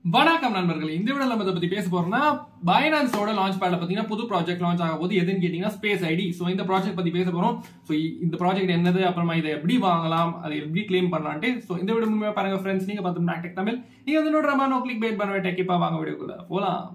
வணக்கம் நண்பர்களே இந்த வீடியோ நம்ம இதை பத்தி பேச போறோம்னா பைனான்ஸோட லான்ச் பேட்ல பாத்தீங்கன்னா புது ப்ராஜெக்ட் லான்ச் ஆக போது எதுன்னு கேட்டீங்கன்னா ஸ்பேஸ் ஐடி சோ இந்த ப்ராஜெக்ட் பத்தி பேச போறோம் சோ இந்த ப்ராஜெக்ட் என்னது அப்புறமா இதை எப்படி வாங்கலாம் அதை எப்படி கிளைம் பண்ணலான்ட்டு சோ இந்த வீடியோ முழுமையா பாருங்க ஃப்ரெண்ட்ஸ் நீங்க பார்த்து மேக்டெக் தமிழ் நீங்க வந்து நோட் ரமா நோ கிளிக் பேட் பண்ண டெக்கிப்பா வாங்க வீடியோக்குள்ள போலாம்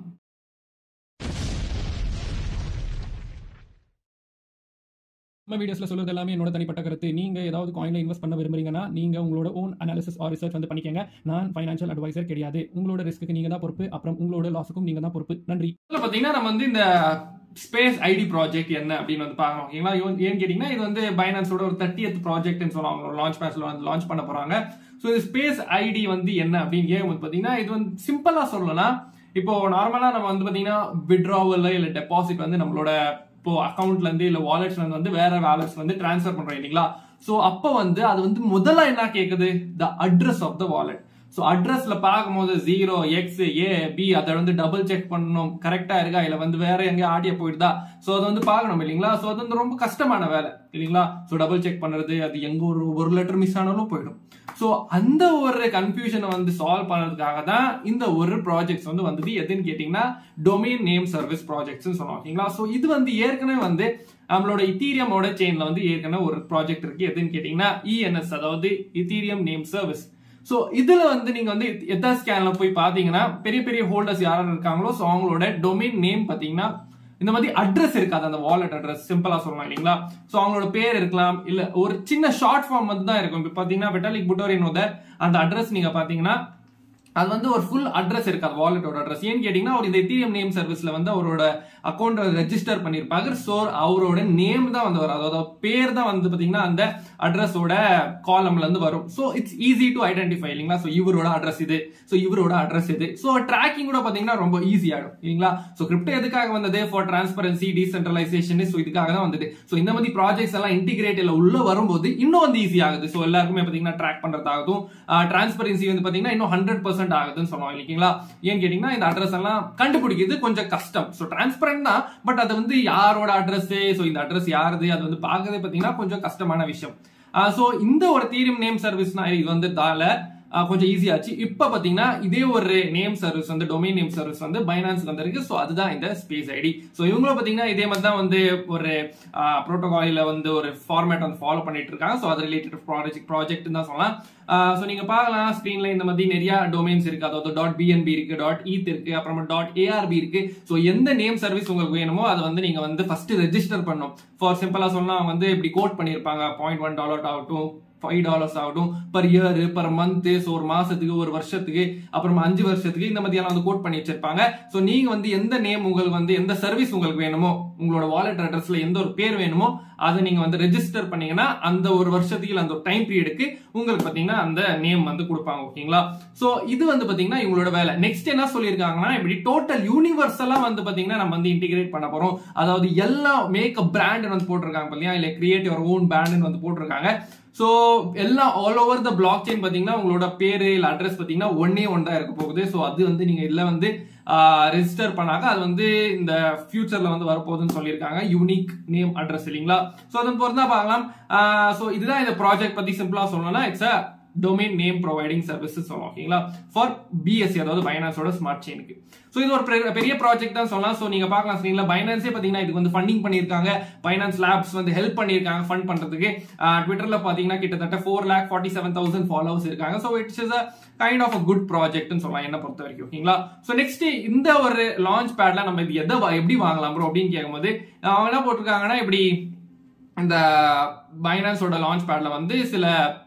நம்ம வீடியோஸ்ல சொல்றது எல்லாமே என்னோட தனிப்பட்ட கருத்து நீங்க ஏதாவது காயின்ல இன்வெஸ்ட் பண்ண விரும்புறீங்கன்னா நீங்க உங்களோட ஓன் அனாலிசிஸ் ஆர் ரிசர்ச் வந்து பண்ணிக்கங்க நான் ஃபைனான்ஷியல் அட்வைசர் கிடையாது உங்களோட ரிஸ்க்கு நீங்க தான் பொறுப்பு அப்புறம் உங்களோட லாஸுக்கும் நீங்க தான் பொறுப்பு நன்றி இதுல பாத்தீங்கன்னா நம்ம வந்து இந்த ஸ்பேஸ் ஐடி ப்ராஜெக்ட் என்ன அப்படின்னு வந்து பார்க்கணும் ஓகேங்களா இவன் ஏன்னு கேட்டீங்கன்னா இது வந்து பைனான்ஸோட ஒரு தேர்ட்டியத் ப்ராஜெக்ட்னு சொல்லுவாங்க லான்ச் பேட்ச்ல வந்து லான்ச் பண்ண போறாங்க ஸோ இது ஸ்பேஸ் ஐடி வந்து என்ன அப்படின்னு கேட்கும்போது பாத்தீங்கன்னா இது வந்து சிம்பிளா சொல்லலாம் இப்போ நார்மலா நம்ம வந்து பாத்தீங்கன்னா விட்ராவல் இல்ல டெபாசிட் வந்து நம்மளோட இப்போ அக்கௌண்ட்ல இருந்து இல்ல வாலெட்ஸ்ல இருந்து வந்து வேற வாலெட்ஸ் வந்து டிரான்ஸ்ஃபர் பண்றோம் இல்லைங்களா சோ அப்ப வந்து அது வந்து முதல்ல என்ன கேக்குது the address of the wallet so அட்ரஸ்ல பார்க்கும்போது ஜீரோ எக்ஸ் ஏ பி அதை வந்து டபுள் செக் பண்ணணும் கரெக்டா இருக்கா இல்ல வந்து வேற எங்க ஆடிய போயிடுதா ஸோ அதை வந்து பார்க்கணும் இல்லைங்களா ஸோ அது வந்து ரொம்ப கஷ்டமான வேலை இல்லைங்களா ஸோ டபுள் செக் பண்றது அது எங்க ஒரு ஒரு லெட்டர் மிஸ் ஆனாலும் போயிடும் ஸோ அந்த ஒரு கன்ஃபியூஷனை வந்து சால்வ் பண்ணதுக்காக தான் இந்த ஒரு ப்ராஜெக்ட்ஸ் வந்து வந்தது எதுன்னு கேட்டீங்கன்னா டொமைன் நேம் சர்வீஸ் ப்ராஜெக்ட்ஸ் சொல்லுவோம் ஓகேங்களா ஸோ இது வந்து ஏற்கனவே வந்து நம்மளோட இத்தீரியமோட செயின்ல வந்து ஏற்கனவே ஒரு ப்ராஜெக்ட் இருக்கு எதுன்னு கேட்டீங்கன்னா இஎன்எஸ் அதாவது இத்தீரியம் நேம் சர்வீஸ் ஸோ இதுல வந்து நீங்க வந்து எத்தா ஸ்கேன்ல போய் பாத்தீங்கன்னா பெரிய பெரிய ஹோல்டர்ஸ் யாரும் இருக்காங்களோ ஸோ அவங்களோட டொமைன் நேம் பாத்தீங்கன்னா இந்த மாதிரி அட்ரஸ் இருக்காது அந்த வாலெட் அட்ரஸ் சிம்பிளா சொல்லலாம் இல்லைங்களா சோ அவங்களோட பேர் இருக்கலாம் இல்ல ஒரு சின்ன ஷார்ட் ஃபார்ம் வந்து தான் இருக்கும் இப்போ பாத்தீங்கன்னா பெட்டாலிக் புட்டோரின் அந்த அட்ரஸ் நீங்க பாத்தீங்கன்னா அது வந்து ஒரு ஃபுல் அட்ரஸ் இருக்காது வாலெட்டோட அட்ரஸ் ஏன்னு கேட்டீங்கன்னா அவர் இந்த எத்தீரியம் நேம் சர்வீஸ்ல வந்து அவரோட அக்கௌண்ட் ரெஜிஸ்டர் பண்ணிருப்பாங்க ஸோ அவரோட நேம் தான் வந்து வரும் அதாவது பேர் தான் வந்து பாத்தீங்கன்னா அந்த அட்ரஸோட காலம்ல இருந்து வரும் so it's easy to identify இல்லைங்களா ஸோ இவரோட அட்ரஸ் இது ஸோ இவரோட அட்ரஸ் இது ஸோ ட்ராக்கிங் கூட பாத்தீங்கன்னா ரொம்ப ஈஸி ஆகும் இல்லைங்களா ஸோ கிரிப்டோ எதுக்காக வந்தது ஃபார் டிரான்ஸ்பரன்சி டீசென்ட்ரலைசேஷன் ஸோ இதுக்காக தான் வந்தது ஸோ இந்த மாதிரி ப்ராஜெக்ட்ஸ் எல்லாம் இன்டிகிரேட் இல்ல உள்ள வரும்போது இன்னும் வந்து ஈஸி ஆகுது ஸோ எல்லாருக்குமே பாத்தீங்கன்னா ட்ராக் பண்றதாகட்டும் டிரான்ஸ்பரன்சி வந்து பாத்தீங்கன்னா இன்னும் ஹண்ட்ரட் பர்சன்ட் ஆகுதுன்னு சொல்லுவாங்க இல்லைங்களா ஏன்னு கேட்டீங்கன்னா இந்த அட்ரஸ் எல்லாம் கண்டுபிடிக்கிறது கொஞ்சம் கஷ்டம் ஸோ டிரான்ஸ்பரண்ட் தான் பட் அது வந்து யாரோட அட்ரஸ் ஸோ இந்த அட்ரஸ் யாருது அது வந்து பார்க்கறதே பாத்தீங்கன்னா கொஞ்சம் கஷ்டமான விஷயம் ஸோ இந்த ஒரு தீரியம் நேம் சர்வீஸ்னா இது வந்து தால கொஞ்சம் ஈஸியாச்சு இப்போ பார்த்தீங்கன்னா இதே ஒரு நேம் சர்வீஸ் வந்து டொமைன் நேம் சர்வீஸ் வந்து பைனான்ஸ் வந்திருக்கு ஸோ அதுதான் இந்த ஸ்பேஸ் ஐடி ஸோ இவங்களும் பார்த்தீங்கன்னா இதே மாதிரி தான் வந்து ஒரு ப்ரோட்டோகாலில் வந்து ஒரு ஃபார்மேட் வந்து ஃபாலோ பண்ணிட்டு இருக்காங்க ஸோ அது ரிலேட்டட் ப்ராஜெக்ட் ப்ராஜெக்ட் தான் சொல்லலாம் ஸோ நீங்க பார்க்கலாம் ஸ்க்ரீன்ல இந்த மாதிரி நிறைய டொமைன்ஸ் இருக்கு அதாவது டாட் பிஎன்பி இருக்கு டாட் ஈத் இருக்கு அப்புறமா டாட் ஏஆர்பி இருக்கு ஸோ எந்த நேம் சர்வீஸ் உங்களுக்கு வேணுமோ அதை வந்து நீங்க வந்து ஃபர்ஸ்ட் ரெஜிஸ்டர் பண்ணும் ஃபார் சிம்பிளா சொன்னா அவங்க வந்து இப்படி கோட் பண்ணியிருப்பாங்க பாயிண்ட் ஒன் டாலர் ஆகட்டும் ஃபைவ் டாலர்ஸ் ஆகட்டும் per year per month so ஒரு மாசத்துக்கு ஒரு வருஷத்துக்கு அப்புறமா அஞ்சு வருஷத்துக்கு இந்த மாதிரியெல்லாம் வந்து கோட் பண்ணி வச்சிருப்பாங்க ஸோ நீங்க வந்து எந்த நேம் உங்களுக்கு வந்து எந்த சர்வீஸ் உங்களுக்கு வேணுமோ உங்களோட வாலெட் அட்ரஸ்ல எந்த ஒரு பேர் வேணுமோ அதை நீங்க வந்து ரெஜிஸ்டர் பண்ணீங்கன்னா அந்த ஒரு வருஷத்துக்கு அந்த ஒரு டைம் பீரியடுக்கு உங்களுக்கு பாத்தீங்கன்னா அந்த நேம் வந்து கொடுப்பாங்க ஓகேங்களா சோ இது வந்து பாத்தீங்கன்னா இவங்களோட வேலை நெக்ஸ்ட் என்ன சொல்லியிருக்காங்கன்னா இப்படி டோட்டல் யூனிவர்சலா வந்து பாத்தீங்கன்னா நம்ம வந்து இன்டிகிரேட் பண்ண போறோம் அதாவது எல்லா மேக் பிராண்ட் வந்து போட்டிருக்காங்க இல்லையா இல்ல கிரியேட் யுவர் ஓன் பிராண்ட் வந்து போட்டிருக்காங்க ஸோ எல்லாம் all over the blockchain பார்த்தீங்கன்னா உங்களோட பேரு இல்லை அட்ரஸ் பார்த்தீங்கன்னா ஒன்னே ஒன் தான் இருக்க போகுது ஸோ அது வந்து நீங்க இல்லை வந்து ரெஜிஸ்டர் பண்ணாங்க அது வந்து இந்த ஃபியூச்சர்ல வந்து வரப்போகுதுன்னு சொல்லியிருக்காங்க யூனிக் நேம் அட்ரஸ் இல்லைங்களா ஸோ அதன் பொறுத்து தான் பார்க்கலாம் ஸோ இதுதான் இந்த ப்ராஜெக்ட் பத்தி சிம்பிளா சொல்லணும்னா it's a domain name providing services சொல்லலாம் ஓகேங்களா ஃபார் பிஎஸ்சி அதாவது பைனான்ஸோட ஸ்மார்ட் செயினுக்கு ஸோ இது ஒரு பெரிய ப்ராஜெக்ட் தான் சொல்லலாம் ஸோ நீங்க பார்க்கலாம் ஸ்க்ரீன்ல பைனான்ஸே பார்த்தீங்கன்னா இதுக்கு வந்து ஃபண்டிங் பண்ணியிருக்காங்க பைனான்ஸ் லேப்ஸ் வந்து ஹெல்ப் பண்ணியிருக்காங்க ஃபண்ட் பண்றதுக்கு ட்விட்டர்ல பார்த்தீங்கன்னா கிட்டத்தட்ட four lakh forty seven thousand followers இருக்காங்க so it's is a kind of a good ப்ராஜெக்ட்னு சொல்லலாம் என்ன பொறுத்த வரைக்கும் ஓகேங்களா ஸோ நெக்ஸ்ட் இந்த ஒரு லான்ச் பேட்ல நம்ம இது எதை எப்படி வாங்கலாம் ப்ரோ அப்படின்னு கேட்கும்போது அவங்க என்ன போட்டிருக்காங்கன்னா இப்படி இந்த பைனான்ஸோட லான்ச் பேட்ல வந்து சில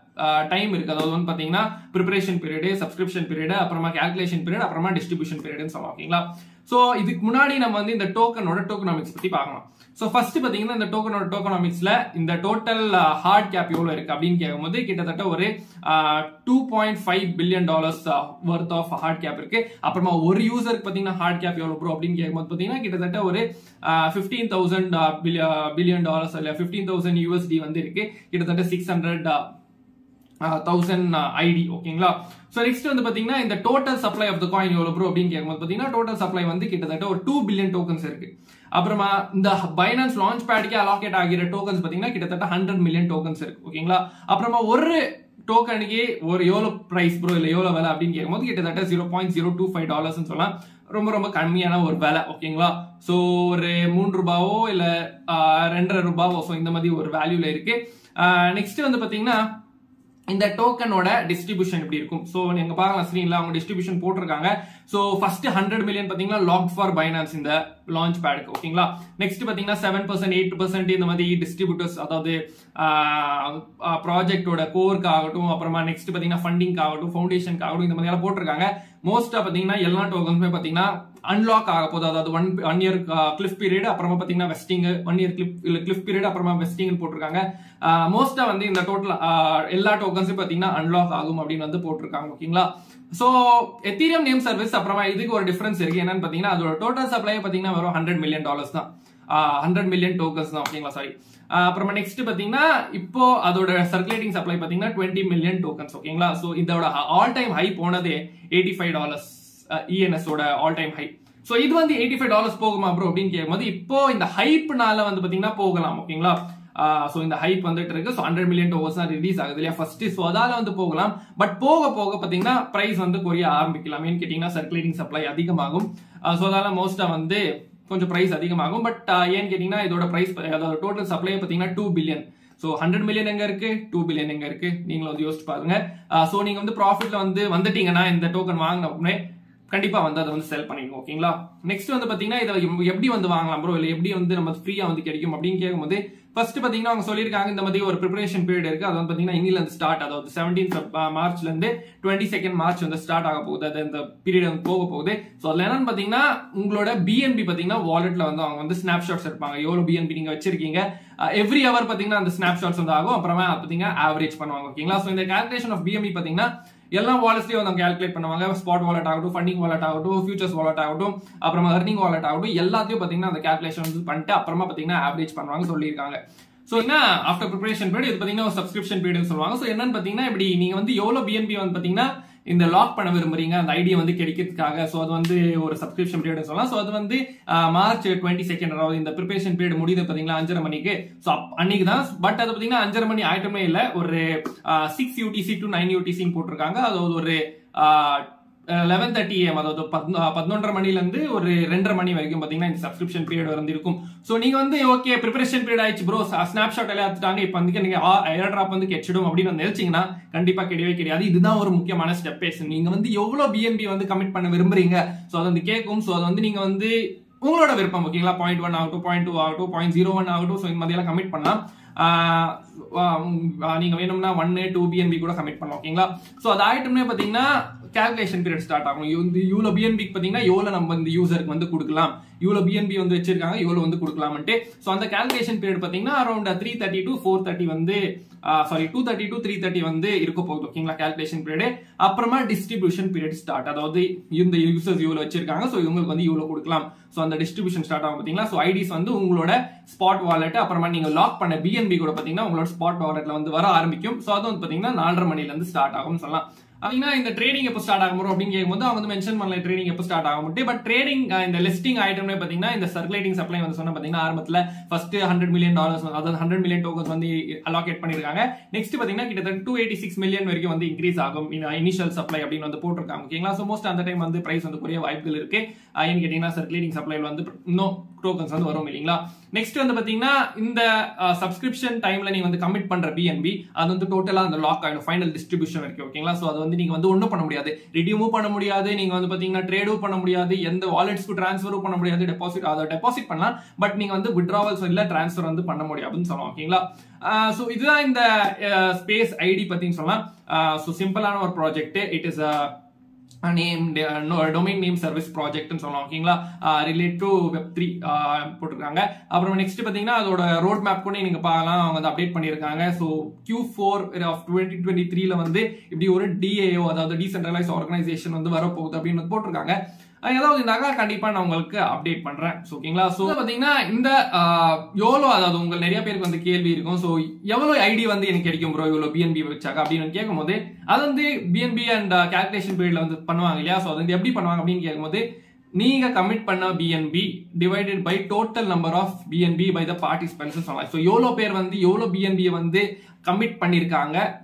டைம் இருக்கு அதாவது வந்து பாத்தீங்கன்னா ப்ரிப்பரேஷன் பீரியடு சப்ஸ்கிரிப்ஷன் பீரியட் அப்புறமா கேல்குலேஷன் பீரியட் அப்புறமா டிஸ்ட்ரிபியூஷன் பீரியட்னு சொல்லலாம் ஓகேங்களா ஸோ இதுக்கு முன்னாடி நம்ம வந்து இந்த டோக்கனோட டோக்கனாமிக்ஸ் பத்தி பார்க்கலாம் ஸோ ஃபர்ஸ்ட் பாத்தீங்கன்னா இந்த டோக்கனோட டோக்கனாமிக்ஸ்ல இந்த டோட்டல் ஹார்ட் கேப் எவ்வளவு இருக்கு அப்படின்னு கேட்கும்போது கிட்டத்தட்ட ஒரு two point five billion dollars worth of hard cap இருக்கு அப்புறமா ஒரு யூசருக்கு பாத்தீங்கன்னா ஹார்ட் கேப் எவ்வளவு ப்ரோ அப்படின்னு கேட்கும்போது பாத்தீங்கன்னா கிட்டத்தட்ட ஒரு ஃபிஃப்டீன் தௌசண்ட் பில்லியன் டாலர்ஸ் இல்ல ஃபிஃப்டீன் தௌசண்ட் யூஎஸ்டி வந்து இருக்கு கிட்டத்தட்ட சிக்ஸ் ஹண்ட்ரட் தௌசண்ட் ஐடி ஓகேங்களா ஸோ நெக்ஸ்ட் வந்து பாத்தீங்கன்னா இந்த total supply of the coin எவ்வளவு ப்ரோ அப்படின்னு கேட்கும்போது பாத்தீங்கன்னா டோட்டல் சப்ளை வந்து கிட்டத்தட்ட ஒரு டூ பில்லியன் டோக்கன்ஸ் இருக்கு அப்புறமா இந்த பைனான்ஸ் லான்ச் பேடுக்கே அலாகேட் ஆகிற டோக்கன்ஸ் பாத்தீங்கன்னா கிட்டத்தட்ட ஹண்ட்ரட் மில்லியன் டோக்கன்ஸ் இருக்கு ஓகேங்களா அப்புறமா ஒரு டோக்கனுக்கு ஒரு எவ்வளோ பிரைஸ் ப்ரோ இல்லை எவ்வளோ விலை அப்படின்னு கேட்கும்போது கிட்டத்தட்ட ஜீரோ பாயிண்ட் ஜீரோ டூ ஃபைவ் டாலர்ஸ்னு சொல்லலாம் ரொம்ப ரொம்ப கம்மியான ஒரு விலை ஓகேங்களா ஸோ ஒரு மூன்று ரூபாவோ இல்லை ரெண்டரை ரூபாவோ ஸோ இந்த மாதிரி ஒரு வேல்யூல இருக்கு நெக்ஸ்ட் வந்து பார்த்தீங்கன்னா இந்த டோக்கனோட டிஸ்ட்ரிபியூஷன் எப்படி இருக்கும் ஸோ நீங்க பார்க்கலாம் ஸ்க்ரீன்ல அவங்க டிஸ்ட்ரிபியூஷன் போட்டிருக்காங்க ஸோ ஃபர்ஸ்ட் ஹண்ட்ரட் மில்லியன் பார்த்தீங்கன்னா லாக் ஃபார் பைனான்ஸ் இந்த லான்ச் பேடுக்கு ஓகேங்களா நெக்ஸ்ட் பார்த்தீங்கன்னா செவன் பர்சன்ட் எயிட் பர்சன்ட் இந்த மாதிரி டிஸ்ட்ரிபியூட்டர்ஸ் அதாவது ப்ராஜெக்டோட கோருக்கு ஆகட்டும் அப்புறமா நெக்ஸ்ட் பார்த்தீங்கன்னா ஃபண்டிங் ஆகட்டும் ஃபவுண்டேஷனுக்கு ஆகட்டும் இந்த மாதிரி எல்லாம் போட்டிருக்காங்க மோஸ்டா பார்த்தீங்கன்னா எல்லா டோக்கன்ஸுமே பார்த்தீங்கன்னா அன்லாக் ஆக போகுது அதாவது one one year cliff period அப்புறமா பார்த்தீங்கன்னா வெஸ்டிங் ஒன் இயர் கிளிப் இல்லை கிளிஃப் பீரியட் அப்புறமா வெஸ்டிங் போட்டிருக்காங்க மோஸ்டா வந்து இந்த டோட்டல் எல்லா டோக்கன்ஸும் பார்த்தீங்கன்னா அன்லாக் ஆகும் அப்படின்னு வந்து போட்டிருக்காங்க ஓகேங்களா ஸோ எத்தீரியம் நேம் சர்வீஸ் அப்புறமா இதுக்கு ஒரு டிஃபரன்ஸ் இருக்கு என்னன்னு பார்த்தீங்கன்னா அதோட டோட்டல் சப்ளை பார்த்தீங்கன்னா வெறும் ஹண்ட்ரட் மில்லியன் டாலர்ஸ் தான் ஹண்ட்ரட் மில்லியன் டோக்கன்ஸ் தான் ஓகேங்களா சாரி அப்புறமா நெக்ஸ்ட் பாத்தீங்கன்னா இப்போ அதோட சர்க்குலேட்டிங் சப்ளை பாத்தீங்கன்னா டுவெண்ட்டி மில்லியன் டோக்கன்ஸ் ஓகேங்களா ஸோ இதோட ஆல் டைம் ஹை போனதே எயிட்டி ஃபைவ் டாலர்ஸ் இஎன்எஸோட ஆல் டைம் ஹை ஸோ இது வந்து எயிட்டி ஃபைவ் டாலர்ஸ் போகுமா ப்ரோ அப்படின்னு கேட்கும்போது இப்போ இந்த ஹைப்னால வந்து பாத்தீங்கன்னா போகலாம் ஓகேங்களா ஸோ இந்த ஹைப் வந்துட்டு இருக்கு ஸோ ஹண்ட்ரட் மில்லியன் டோவர்ஸ் தான் ரிலீஸ் ஆகுது இல்லையா ஃபர்ஸ்ட் ஸோ அதால வந்து போகலாம் பட் போக போக பார்த்தீங்கன்னா ப்ரைஸ் வந்து குறைய ஆரம்பிக்கலாம் ஏன்னு கேட்டிங்கன்னா சர்க்குலேட்டிங் சப்ளை அதிகமாகும் ஸோ அதால மோஸ்டா வந்து கொஞ்சம் ப்ரைஸ் அதிகமாகும் பட் ஏன்னு கேட்டிங்கன்னா இதோட ப்ரைஸ் அதாவது டோட்டல் சப்ளை பார்த்தீங்கன்னா two billion so hundred million எங்க இருக்கு டூ பில்லியன் எங்க இருக்கு நீங்களும் வந்து யோசிச்சு பாருங்க ஸோ நீங்க வந்து ப்ராஃபிட்ல வந்து வந்துட்டீங்கன்னா இந்த டோக்கன் வாங்கினப்பமே கண்டிப்பா வந்து அதை வந்து செல் பண்ணிடுங்க ஓகேங்களா நெக்ஸ்ட் வந்து பாத்தீங்கன்னா இதை எப்படி வந்து வாங்கலாம் ப்ரோ இல்ல எப்படி வந்து நம்ம ஃப்ரீயா வந்து கிடைக்கும் அப்படின்னு கேட்கும்போது ஃபர்ஸ்ட் பாத்தீங்கன்னா அவங்க சொல்லியிருக்காங்க இந்த மாதிரி ஒரு ப்ரிப்பரேஷன் பீரியட் இருக்கு அது வந்து பாத்தீங்கன்னா இன்னில இருந்து ஸ்டார்ட் அதாவது செவன்டீன் மார்ச்ல இருந்து டுவெண்ட்டி செகண்ட் மார்ச் வந்து ஸ்டார்ட் ஆக போகுது அது இந்த பீரியட் வந்து போக போகுது ஸோ அதுல என்னன்னு பாத்தீங்கன்னா உங்களோட பிஎன்பி பாத்தீங்கன்னா வாலெட்ல வந்து அவங்க வந்து ஸ்னாப் ஷாட்ஸ் எடுப்பாங்க எவ்வளவு பிஎன்பி நீங்க வச்சிருக்கீங்க எவ்ரி ஹவர் பாத்தீங்கன்னா அந்த ஸ்னாப் ஷாட்ஸ் வந்து ஆகும் அப்புறமா பாத்தீங்கன்னா ஆவரேஜ் பண்ணுவாங்க ஓகேங்களா ஸோ இந்த கால்குலேஷன் ஆஃப் பிஎம்பி பாத்தீங்கன்னா எல்லா வாலெட்ஸ்லயும் வந்து கால்குலேட் பண்ணுவாங்க ஸ்பாட் வாலெட் ஆகட்டும் ஃபண்டிங் வாலெட் ஆகட்டும் ஃபியூச்சர்ஸ் வாலெட் ஆகட்டும் அப்புறமா அர்னிங் வாலெட் ஆகட்டும் எல்லாத்தையும் பாத்தீங்கன்னா அந்த கால்குலேஷன் வந்து பண்ணிட்டு அப்புறமா பாத்தீங்கன்னா ஆவரேஜ் பண்ணுவாங்க சொல்லியிருக்காங்க ஸோ என்ன ஆஃப்டர் ப்ரிப்பரேஷன் பீரியட் இது பாத்தீங்கன்னா ஒரு சப்ஸ்கிரிப்ஷன் பீரியட் சொல்லுவாங்க ஸோ என்னன்னு பாத்தீங்கன்னா இப்படி நீங்க வந்து எவ்வளவு பிஎன்பி வந்து பாத்தீங்கன்னா இந்த லாக் பண்ண விரும்புறீங்க அந்த ஐடியா வந்து கிடைக்கிறதுக்காக ஸோ அது வந்து ஒரு சப்ஸ்கிரிப்ஷன் பீரியட் சொல்லலாம் ஸோ அது வந்து மார்ச் டுவெண்ட்டி செகண்ட் அதாவது இந்த ப்ரிப்பரேஷன் பீரியட் முடியுது பாத்தீங்களா அஞ்சரை மணிக்கு ஸோ அன்னைக்கு தான் பட் அது பாத்தீங்கன்னா அஞ்சரை மணி ஆயிட்டமே இல்லை ஒரு சிக்ஸ் யூடிசி டு நைன் யூடிசின்னு போட்டிருக்காங்க அது ஒரு லெவன் தேர்ட்டி ஏஎம் அதாவது பதினொன்றரை மணில இருந்து ஒரு ரெண்டரை மணி வரைக்கும் பாத்தீங்கன்னா இந்த சப்ஸ்கிரிப்ஷன் பீரியட் வந்து இருக்கும் ஸோ நீங்க வந்து ஓகே ப்ரிப்பரேஷன் பீரியட் ஆயிடுச்சு ப்ரோ ஸ்னாப் ஷாட் எல்லாம் எடுத்துட்டாங்க இப்போ வந்து நீங்க ஏர் டிராப் வந்து கெச்சிடும் அப்படின்னு வந்து நினைச்சீங்கன்னா கண்டிப்பா கிடையவே கிடையாது இதுதான் ஒரு முக்கியமான ஸ்டெப்பேஸ் நீங்க வந்து எவ்வளவு பிஎன்பி வந்து கமிட் பண்ண விரும்புறீங்க ஸோ அது வந்து கேட்கும் ஸோ அது வந்து நீங்க வந்து உங்களோட விருப்பம் ஓகேங்களா பாயிண்ட் ஒன் ஆகட்டும் பாயிண்ட் டூ ஆகட்டும் பாயிண்ட் ஜீரோ ஒன் ஆகட்டும் ஸோ இந்த மாதிரியெல்லாம் கமிட் பண்ணலாம் நீங்க வேணும்னா ஒன்னு டூ பிஎன்பி கூட கமிட் பண்ணலாம் ஓகேங்களா ஸோ அது ஆயிட்டோம்னே பாத்தீங்கன்னா கேல்குலேஷன் பீரியட் ஸ்டார்ட் ஆகும் இந்த இவ்வளோ பிஎன்பிக்கு பார்த்தீங்கன்னா எவ்வளோ நம்ம இந்த யூசருக்கு வந்து கொடுக்கலாம் இவ்வளோ பிஎன்பி வந்து வச்சிருக்காங்க இவ்வளோ வந்து கொடுக்கலாம்ட்டு ஸோ அந்த கேல்குலேஷன் பீரியட் பார்த்தீங்கன்னா around three thirty to four thirty வந்து sorry two thirty to three thirty வந்து இருக்க போகுது ஓகேங்களா கேல்குலேஷன் பீரியட் அப்புறமா டிஸ்ட்ரிபியூஷன் பீரியட் ஸ்டார்ட் அதாவது இந்த யூசர்ஸ் இவ்வளோ வச்சிருக்காங்க ஸோ இவங்களுக்கு வந்து இவ்வளோ கொடுக்கலாம் ஸோ அந்த டிஸ்ட்ரிபியூஷன் ஸ்டார்ட் ஆகும் பார்த்தீங்களா ஸோ ஐடிஸ் வந்து உங்களோட ஸ்பாட் வாலெட் அப்புறமா நீங்க லாக் பண்ண பிஎன்பி கூட பார்த்தீங்கன்னா உங்களோட ஸ்பாட் வாலெட்ல வந்து வர ஆரம்பிக்கும் ஸோ அது வந்து பார்த்தீங்கன்னா நாலரை மணில இருந்து ஸ்டார்ட் ஆகும்னு சொல்லலாம் அப்படின்னா இந்த ட்ரேடிங் எப்போ ஸ்டார்ட் ஆகும் அப்படின்னு கேட்கும்போது அவங்க வந்து மென்ஷன் பண்ணல ட்ரேடிங் எப்போ ஸ்டார்ட் ஆகும் பட் ட்ரேடிங் இந்த லிஸ்டிங் ஐட்டம்னே பார்த்தீங்கன்னா இந்த சர்க்குலேட்டிங் சப்ளை வந்து சொன்ன பார்த்தீங்கன்னா ஆரம்பத்தில் ஃபர்ஸ்ட் ஹண்ட்ரட் மில்லியன் டாலர்ஸ் அதாவது ஹண்ட்ரட் மில்லியன் டோக்கன்ஸ் வந்து அலாகேட் பண்ணிருக்காங்க நெக்ஸ்ட் பார்த்தீங்கன்னா கிட்டத்தட்ட டூ எயிட்டி சிக்ஸ் மில்லியன் வரைக்கும் வந்து இன்க்ரீஸ் ஆகும் இனிஷியல் சப்ளை அப்படின்னு வந்து போட்டிருக்காங்க ஓகேங்களா ஸோ மோஸ்ட் அந்த டைம் வந்து பிரைஸ் வந்து குறைய வாய்ப்புகள் இருக்கு ஏன்னு கேட்டீங்கன்னா சர்க்குலேட்டிங் சப்ளைல வந்து இன்னும் டோக்கன்ஸ் வந்து வரும் இல்லைங்களா நெக்ஸ்ட் வந்து பாத்தீங்கன்னா இந்த சப்ஸ்கிரிப்ஷன் டைம்ல நீங்க வந்து கமிட் பண்ற பிஎன்பி அது வந்து டோட்டலா அந்த லாக் ஆயிடும் ஃபைனல் டிஸ்ட்ரிபியூஷன் வரைக்கும் ஓகேங்களா ஸோ அது வந்து நீங்க வந்து ஒன்றும் பண்ண முடியாது ரிடியூமும் பண்ண முடியாது நீங்க வந்து பாத்தீங்கன்னா ட்ரேடும் பண்ண முடியாது எந்த வாலெட்ஸ்க்கு டிரான்ஸ்ஃபரும் பண்ண முடியாது டெபாசிட் அதை டெபாசிட் பண்ணலாம் பட் நீங்க வந்து விட்ராவல்ஸ் இல்ல டிரான்ஸ்ஃபர் வந்து பண்ண முடியும் அப்படின்னு சொல்லலாம் ஓகேங்களா ஸோ இதுதான் இந்த ஸ்பேஸ் ஐடி பத்தின்னு சொல்லலாம் ஸோ சிம்பிளான ஒரு project it is name domain name service ப்ராஜெக்ட்னு சொல்லலாம் ஓகேங்களா ரிலேட் டு வெப் த்ரீ போட்டிருக்காங்க அப்புறம் நெக்ஸ்ட் பார்த்தீங்கன்னா அதோட ரோட் மேப் கூட நீங்க பார்க்கலாம் அவங்க வந்து அப்டேட் பண்ணியிருக்காங்க so Q four of twenty twenty த்ரீல வந்து இப்படி ஒரு டிஏஓ அதாவது டீசென்ட்ரலைஸ் ஆர்கனைசேஷன் வந்து வரப்போகுது அப்படின்னு போட்டிருக்காங்க ஏதாவது இருந்தாங்க கண்டிப்பா நான் உங்களுக்கு அப்டேட் பண்றேன் ஓகேங்களா சோ பாத்தீங்கன்னா இந்த எவ்வளோ அதாவது உங்க நிறைய பேருக்கு வந்து கேள்வி இருக்கும் சோ எவ்வளவு ஐடி வந்து எனக்கு கிடைக்கும் ப்ரோ இவ்வளவு பிஎன்பி வச்சாக்க அப்படின்னு கேட்கும் போது அது வந்து பிஎன்பி அண்ட் கேல்குலேஷன் பீரியட்ல வந்து பண்ணுவாங்க இல்லையா சோ அது வந்து எப்படி பண்ணுவாங்க அப்படின்னு கேட்கும்போது நீங்க கமிட் பண்ண BNB divided by total number of BNB by the participants சொல்லலாம் ஸோ எவ்வளோ பேர் வந்து எவ்வளோ பிஎன்பியை வந்து கமிட் பண்ணியிருக்காங்க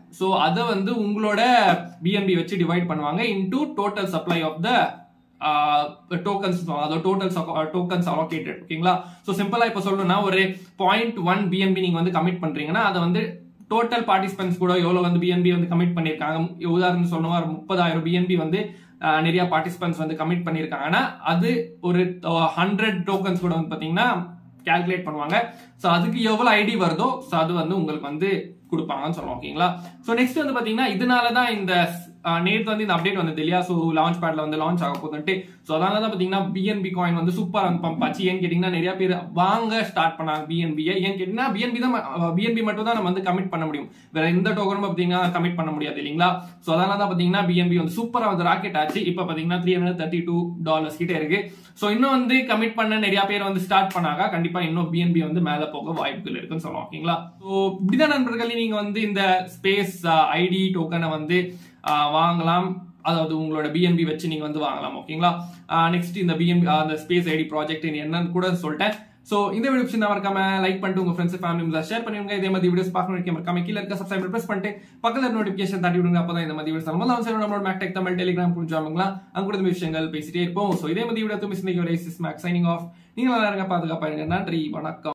ஸோ அதை வந்து உங்களோட பிஎன்பி வச்சு டிவைட் பண்ணுவாங்க into total supply of the tokens அதாவது டோட்டல் டோக்கன்ஸ் அலோகேட்டட் ஓகேங்களா ஸோ சிம்பிளா இப்போ சொல்லணும்னா ஒரு பாயிண்ட் ஒன் பிஎன்பி நீங்க வந்து கமிட் பண்றீங்கன்னா அதை வந்து டோட்டல் பார்ட்டிசிபென்ட்ஸ் கூட எவ்வளவு வந்து பிஎன்பி வந்து கமிட் பண்ணியிருக்காங்க உதாரணம் சொல்லணும் ஒரு முப்பதாயிரம் பிஎன்பி வந்து ஆஹ், நிறைய பார்ட்டிசிபென்ட்ஸ் வந்து கமிட் பண்ணியிருக்காங்கன்னா அது ஒரு ஹண்ட்ரட் டோக்கன்ஸ் கூட வந்து பாத்தீங்கன்னா கால்குலேட் பண்ணுவாங்க ஸோ அதுக்கு எவ்வளவு ஐடி வருதோ ஸோ அது வந்து உங்களுக்கு வந்து கொடுப்பாங்கன்னு சொல்லுவோம் ஓகேங்களா ஸோ நெக்ஸ்ட் வந்து பாத்தீங்கன்னா இதனால தான் இந்த ஆஹ், நேத்து வந்து இந்த அப்டேட் வந்தது இல்லையா ஸோ லான்ச் பேட்ல வந்து லான்ச் ஆக போகுதுன்ட்டு ஸோ அதனால தான் பாத்தீங்கன்னா பிஎன்பி காயின் வந்து சூப்பர் வந்து பம்ப் ஆச்சு ஏன்னு கேட்டீங்கன்னா நிறைய பேர் வாங்க ஸ்டார்ட் பண்ணாங்க பிஎன்பியை ஏன்னு கேட்டீங்கன்னா பிஎன்பி தான் பிஎன்பி மட்டும் தான் நம்ம வந்து கமிட் பண்ண முடியும் வேற எந்த டோக்கனும் பாத்தீங்கன்னா கமிட் பண்ண முடியாது இல்லைங்களா ஸோ அதனால தான் பாத்தீங்கன்னா பிஎன்பி வந்து சூப்பரா வந்து ராக்கெட் ஆச்சு இப்போ பாத்தீங்கன்னா three hundred thirty two dollars கிட்ட இருக்கு ஸோ இன்னும் வந்து கமிட் பண்ண நிறைய பேர் வந்து ஸ்டார்ட் பண்ணாங்க கண்டிப்பா இன்னும் பிஎன்பி வந்து மேல போக வாய்ப்புகள் இருக்குன்னு சொல்லுவோம் ஓகேங்களா ஸோ இப்படிதான் நண்பர்களே நீங்க வந்து இந்த ஸ்பேஸ் ஐடி டோக்கனை வந்து ஆஹ், வாங்கலாம் அதாவது உங்களோட பிஎன்பி வச்சு நீங்க வந்து வாங்கலாம் ஓகேங்களா நெக்ஸ்ட் இந்த பிஎன்பி அந்த ஸ்பேஸ் ஐடி ப்ராஜெக்ட் என்னன்னு கூட சொல்லிட்டேன் சோ இந்த வீடியோ பிடிச்சிருந்தா மறக்காம லைக் பண்ணிட்டு உங்க ஃப்ரெண்ட்ஸ் ஃபேமிலி மெம்பர்ஸ் ஷேர் பண்ணிவிடுங்க இதே மாதிரி வீடியோஸ் பார்க்கணும் மறக்காம கீழ இருக்க சப்ஸ்கிரைப் பிரஸ் பண்ணிட்டு பக்கத்துல நோட்டிபிகேஷன் தட்டி விடுங்க அப்பதான் இந்த மாதிரி வீடியோஸ் நம்ம சரி நம்மளோட மேக்டெக் தமிழ் டெலிகிராம் புரிஞ்சாமங்களா அங்க கூட இந்த விஷயங்கள் பேசிட்டே இருப்போம் சோ இதே மாதிரி வீடியோ மிஸ் மேக்ஸ் சைனிங் ஆஃப் நீங்க நல்லா இருங்க பாதுகாப்பா இருங்க நன்றி வணக்கம்